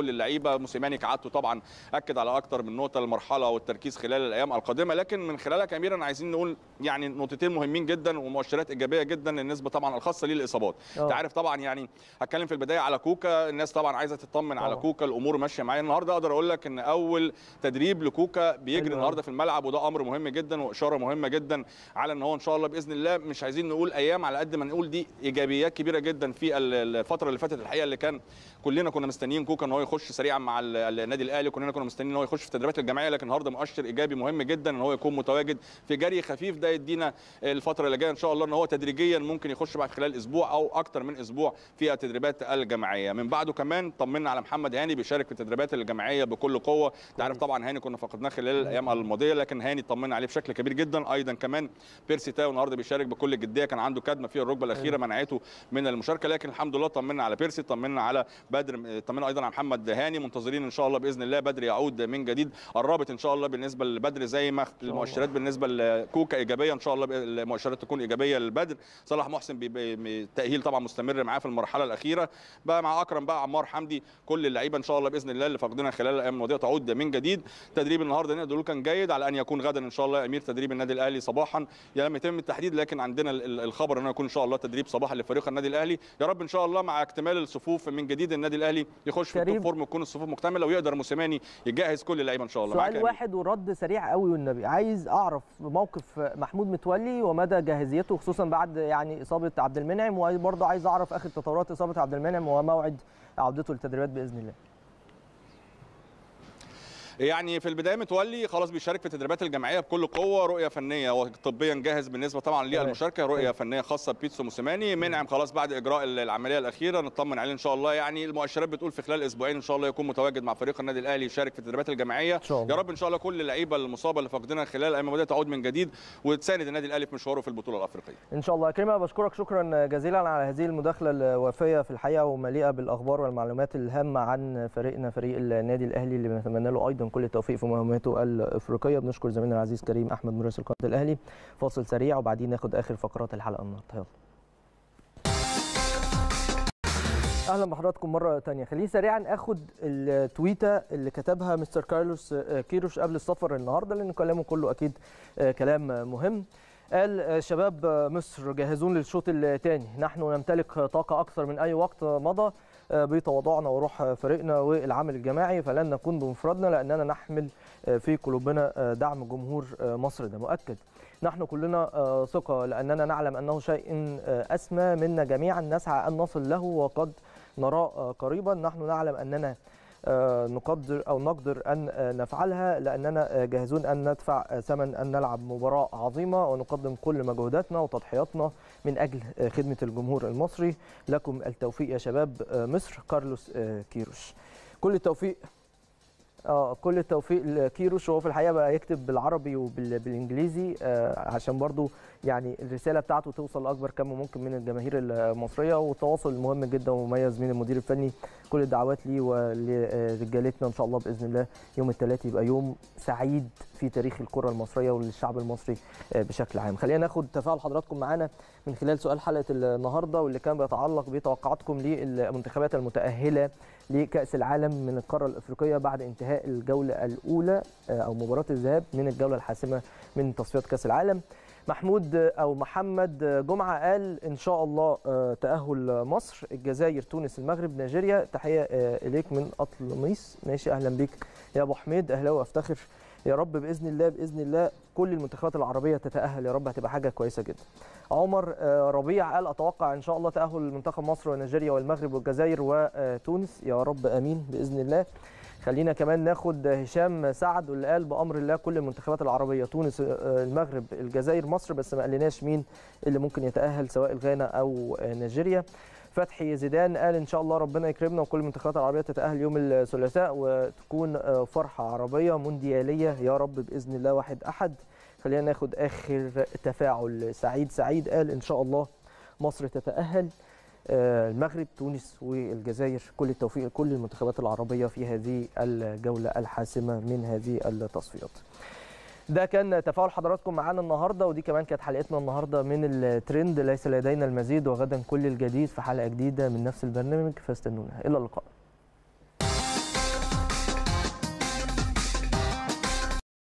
كل اللعيبه موسيماني كعادته طبعا اكد على اكتر من نقطه المرحله والتركيز خلال الايام القادمه لكن من خلالك يا امير انا عايزين نقول يعني نقطتين مهمين جدا ومؤشرات ايجابيه جدا النسبه طبعا الخاصه للاصابات آه. انت عارف طبعا يعني هتكلم في البدايه على كوكا الناس طبعا عايزه تطمن على طبعا. كوكا الامور ماشيه معايا النهارده اقدر اقول لك ان اول تدريب لكوكا بيجري حلو النهارده في الملعب وده امر مهم جدا واشاره مهمه جدا على ان هو ان شاء الله باذن الله مش عايزين نقول ايام على قد ما نقول دي ايجابيات كبيره جدا في ال- الفتره اللي فاتت الحقيقه اللي كان كلنا كنا مستنيين كوكا ان هو يخش سريعا مع ال- النادي الاهلي كلنا كنا مستنيين ان هو يخش في التدريبات الجماعيه لكن النهارده مؤشر ايجابي مهم جدا ان هو يكون متواجد في جري خفيف ده يدينا الفتره اللي جايه ان شاء الله ان هو تدريجيا ممكن يخش بعد خلال اسبوع او اكتر من اسبوع في التدريبات الجماعيه من بعده كمان طمنا على محمد هاني بيشارك في التدريبات الجماعيه بكل قوه انت عارف طبعا هاني كنا فقدناه خلال الايام الماضيه لكن هاني طمنا عليه بشكل كبير جدا ايضا كمان بيرسي تاو النهارده بيشارك بكل جديه كان عنده كدمه في الركبه الاخيره منعته من المشاركه لكن الحمد لله طمنا على بيرسي طمنا على بدر طمنا ايضا على محمد هاني منتظرين ان شاء الله باذن الله بدر يعود من جديد قربت ان شاء الله بالنسبه لبدر زي ما المؤشرات بالنسبه لكوكا ايجابيه ان شاء الله المؤشرات تكون ايجابيه للبدر صلاح محسن بي- بي- التاهيل طبعا مستمر معاه في المرحله الاخيره بقى مع اكرم بقى عمار حمدي كل اللعيبه ان شاء الله باذن الله اللي فقدنا خلال الايام الماضيه تعود من جديد تدريب النهارده نقدر نقول كان جيد على ان يكون غدا ان شاء الله يا امير تدريب النادي الاهلي صباحا يعني لم يتم التحديد لكن عندنا ال- ال- الخبر انه يكون ان شاء الله تدريب صباحا لفريق النادي الاهلي يا رب ان شاء الله مع اكتمال الصفوف من جديد النادي الاهلي يخش في كريم. التوب فورم وتكون الصفوف مكتمله ويقدر موسيماني يجهز كل اللعيبه ان شاء الله معاك يا سؤال أمير. واحد ورد سريع قوي والنبي عايز اعرف موقف محمود متولي ومدى جاهزيته خصوصا بعد يعني اصابه عبد المنعم وبرضه عايز اعرف اخر تطورات اصابه عبد المنعم وموعد عودته للتدريبات باذن الله يعني في البدايه متولي خلاص بيشارك في التدريبات الجماعيه بكل قوه رؤيه فنيه وطبيا جاهز بالنسبه طبعا تمام. للمشاركه رؤيه فنيه خاصه ببيتسو موسيماني منعم خلاص بعد اجراء العمليه الاخيره نطمن عليه ان شاء الله يعني المؤشرات بتقول في خلال اسبوعين ان شاء الله يكون متواجد مع فريق النادي الاهلي يشارك في التدريبات الجماعيه ان شاء الله يا رب ان شاء الله كل اللعيبه المصابه اللي فقدناها خلال الايام الماضيه تعود من جديد وتساند النادي الاهلي في مشواره في البطوله الافريقيه ان شاء الله يا كريم أنا بشكرك شكرا جزيلا على هذه المداخله الوافيه في الحقيقه ومليئه بالاخبار والمعلومات الهامه عن فريقنا فريق النادي الاهلي اللي بنتمنى له ايضا كل التوفيق في مهمته الافريقيه بنشكر زميلنا العزيز كريم احمد مراسل قناه الاهلي فاصل سريع وبعدين ناخد اخر فقرات الحلقه النهارده يلا اهلا بحضراتكم مره تانية خليني سريعا اخد التويته اللي كتبها مستر كارلوس كيروش قبل السفر النهارده لان كلامه كله اكيد كلام مهم قال شباب مصر جاهزون للشوط الثاني نحن نمتلك طاقه اكثر من اي وقت مضى بتواضعنا وروح فريقنا والعمل الجماعي فلن نكون بمفردنا لاننا نحمل في قلوبنا دعم جمهور مصر ده مؤكد نحن كلنا ثقه لاننا نعلم انه شيء اسمى منا جميعا نسعى ان نصل له وقد نراه قريبا نحن نعلم اننا نقدر او نقدر ان نفعلها لاننا جاهزون ان ندفع ثمن ان نلعب مباراه عظيمه ونقدم كل مجهوداتنا وتضحياتنا من اجل خدمه الجمهور المصري لكم التوفيق يا شباب مصر كارلوس كيروش كل التوفيق اه كل التوفيق لكيروش وهو في الحقيقه بقى يكتب بالعربي وبالانجليزي آه عشان برضو يعني الرساله بتاعته توصل لاكبر كم ممكن من الجماهير المصريه والتواصل مهم جدا ومميز من المدير الفني كل الدعوات ليه ولرجالتنا ان شاء الله باذن الله يوم الثلاث يبقى يوم سعيد في تاريخ الكره المصريه وللشعب المصري بشكل عام خلينا ناخد تفاعل حضراتكم معانا من خلال سؤال حلقه النهارده واللي كان بيتعلق بتوقعاتكم للمنتخبات المتاهله لكاس العالم من القاره الافريقيه بعد انتهاء الجوله الاولى او مباراه الذهاب من الجوله الحاسمه من تصفيات كاس العالم محمود او محمد جمعه قال ان شاء الله تاهل مصر الجزائر تونس المغرب نيجيريا تحيه اليك من اطلميس ماشي اهلا بيك يا ابو حميد اهلاوي افتخر يا رب باذن الله باذن الله كل المنتخبات العربيه تتاهل يا رب هتبقى حاجه كويسه جدا عمر ربيع قال اتوقع ان شاء الله تاهل منتخب مصر ونيجيريا والمغرب والجزائر وتونس يا رب امين باذن الله خلينا كمان ناخد هشام سعد واللي قال بامر الله كل المنتخبات العربيه تونس المغرب الجزائر مصر بس ما قالناش مين اللي ممكن يتاهل سواء الغانا او نيجيريا فتحي زيدان قال ان شاء الله ربنا يكرمنا وكل المنتخبات العربيه تتاهل يوم الثلاثاء وتكون فرحه عربيه موندياليه يا رب باذن الله واحد احد خلينا ناخد اخر تفاعل سعيد سعيد قال ان شاء الله مصر تتاهل المغرب تونس والجزائر كل التوفيق لكل المنتخبات العربيه في هذه الجوله الحاسمه من هذه التصفيات ده كان تفاعل حضراتكم معانا النهارده ودي كمان كانت حلقتنا النهارده من الترند ليس لدينا المزيد وغدا كل الجديد في حلقه جديده من نفس البرنامج فاستنونا الى اللقاء